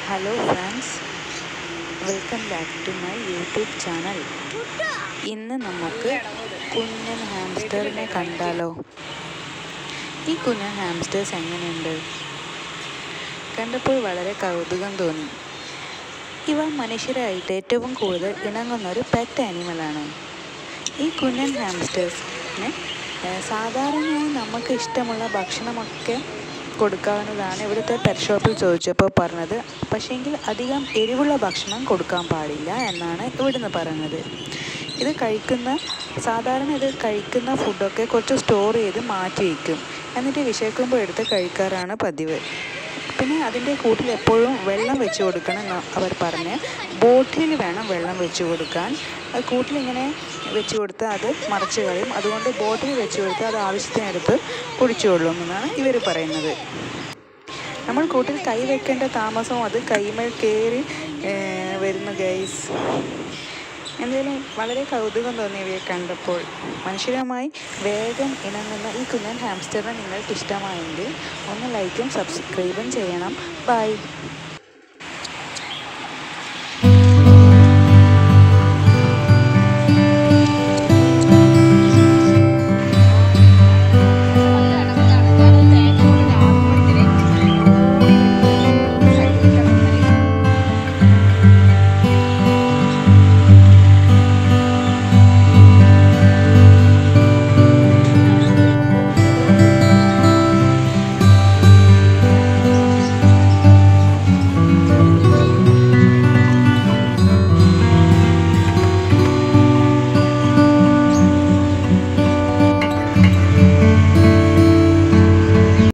hello friends welcome back to my YouTube channel ഇന്ന് നമുക്ക് കുഞ്ഞൻ ഹാംസ്റ്ററിനെ കണ്ടാലോ ഈ കുഞ്ഞൻ ഹാംസ്റ്റേഴ്സ് എങ്ങനെയുണ്ട് കണ്ടപ്പോൾ വളരെ കൗതുകം തോന്നി ഇവ മനുഷ്യരായിട്ട് ഏറ്റവും കൂടുതൽ ഇണങ്ങുന്ന ഒരു പെറ്റ് ആനിമലാണ് ഈ കുഞ്ഞൻ ഹാംസ്റ്റേഴ്സിന് സാധാരണയായി നമുക്ക് ഇഷ്ടമുള്ള ഭക്ഷണമൊക്കെ കൊടുക്കാവുന്നതാണ് ഇവിടുത്തെ പെറ്റ് ഷോപ്പിൽ ചോദിച്ചപ്പോൾ പറഞ്ഞത് പക്ഷേങ്കിൽ അധികം എരിവുള്ള ഭക്ഷണം കൊടുക്കാൻ പാടില്ല എന്നാണ് ഇവിടുന്ന് പറഞ്ഞത് ഇത് കഴിക്കുന്ന സാധാരണ ഇത് കഴിക്കുന്ന ഫുഡൊക്കെ കുറച്ച് സ്റ്റോർ ചെയ്ത് മാറ്റി വയ്ക്കും എന്നിട്ട് വിശക്കുമ്പോൾ എടുത്ത് കഴിക്കാറാണ് പതിവ് പിന്നെ അതിൻ്റെ കൂട്ടിൽ എപ്പോഴും വെള്ളം വെച്ച് കൊടുക്കണം എന്ന് അവർ പറഞ്ഞ് ബോട്ടിൽ വേണം വെള്ളം വെച്ച് കൊടുക്കാൻ അത് കൂട്ടിലിങ്ങനെ വെച്ച് കൊടുത്താൽ അത് മറച്ച് കളയും അതുകൊണ്ട് ബോട്ടിൽ വെച്ച് കൊടുത്താൽ അത് ആവശ്യത്തിനെടുത്ത് കുടിച്ചുകൊള്ളും എന്നാണ് ഇവർ പറയുന്നത് നമ്മൾ കൂട്ടിൽ കൈ വെക്കേണ്ട താമസവും അത് കൈമേൽ കയറി വരുന്നു ഗൈസ് എന്തായാലും വളരെ കൗതുകം തോന്നി ഇവയെ കണ്ടപ്പോൾ മനുഷ്യരുമായി വേഗം ഇണങ്ങുന്ന ഈ കുഞ്ഞൻ ഹാംസ്റ്ററിനെ നിങ്ങൾക്ക് ഇഷ്ടമായെങ്കിൽ ഒന്ന് ലൈക്കും സബ്സ്ക്രൈബും ചെയ്യണം ബൈ